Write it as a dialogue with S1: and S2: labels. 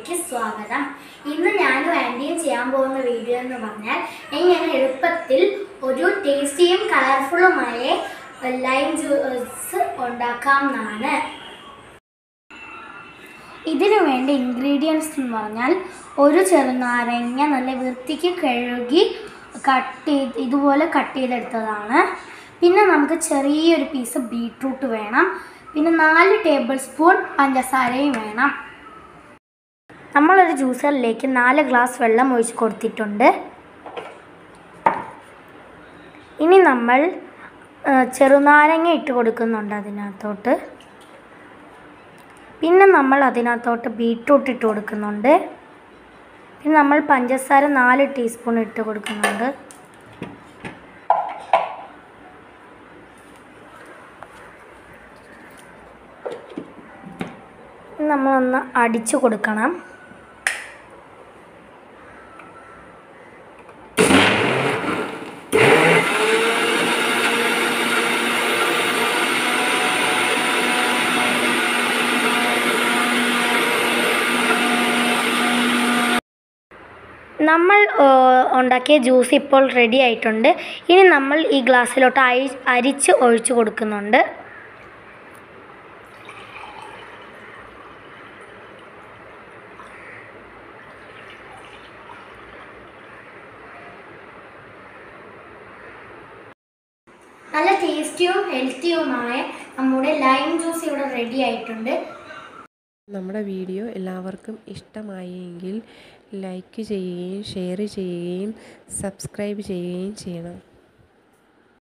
S1: ചാനലിലേക്ക് സ്വാഗതം ഇന്ന് ഞാനും ആൻറ്റിയും ചെയ്യാൻ പോകുന്ന വീഡിയോ എന്ന് പറഞ്ഞാൽ എങ്ങനെ എളുപ്പത്തിൽ ഒരു ടേസ്റ്റിയും കളർഫുള്ളുമായ ലൈം ജ്യൂസ് ഉണ്ടാക്കാം എന്നാണ് ഇതിനു വേണ്ട ഇൻഗ്രീഡിയൻസ് എന്ന് പറഞ്ഞാൽ ഒരു ചെറുനാരങ്ങ നല്ല വൃത്തിക്ക് കഴുകി കട്ട് ചെയ്ത് ഇതുപോലെ കട്ട് ചെയ്തെടുത്തതാണ് പിന്നെ നമുക്ക് ചെറിയൊരു പീസ് ബീട്രൂട്ട് വേണം പിന്നെ നാല് ടേബിൾ സ്പൂൺ പഞ്ചസാരയും വേണം നമ്മളൊരു ജ്യൂസറിലേക്ക് നാല് ഗ്ലാസ് വെള്ളം ഒഴിച്ച് കൊടുത്തിട്ടുണ്ട് ഇനി നമ്മൾ ആ, ചെറുനാരങ്ങ ഇട്ട് കൊടുക്കുന്നുണ്ട് അതിനകത്തോട്ട് പിന്നെ നമ്മൾ അതിനകത്തോട്ട് ബീട്രൂട്ട് ഇട്ട് കൊടുക്കുന്നുണ്ട് പിന്നെ നമ്മൾ പഞ്ചസാര നാല് ടീസ്പൂൺ ഇട്ട് കൊടുക്കുന്നുണ്ട് ഇനി നമ്മളൊന്ന് അടിച്ചു കൊടുക്കണം നമ്മൾ ആ, ഉണ്ടാക്കിയ ജ്യൂസ് ഇപ്പോൾ റെഡി ആയിട്ടുണ്ട് ഇനി നമ്മൾ ഈ ഗ്ലാസ്സിലോട്ട് അരി അരിച്ച് ഒഴിച്ചു കൊടുക്കുന്നുണ്ട് നല്ല ടേസ്റ്റിയും ഹെൽത്തിയുമായ നമ്മുടെ ലൈം ജ്യൂസ് ഇവിടെ റെഡി ആയിട്ടുണ്ട്
S2: നമ്മുടെ വീഡിയോ എല്ലാവർക്കും ഇഷ്ടമായെങ്കിൽ ലൈക്ക് ചെയ്യുകയും ഷെയർ ചെയ്യുകയും സബ്സ്ക്രൈബ് ചെയ്യുകയും ചെയ്യണം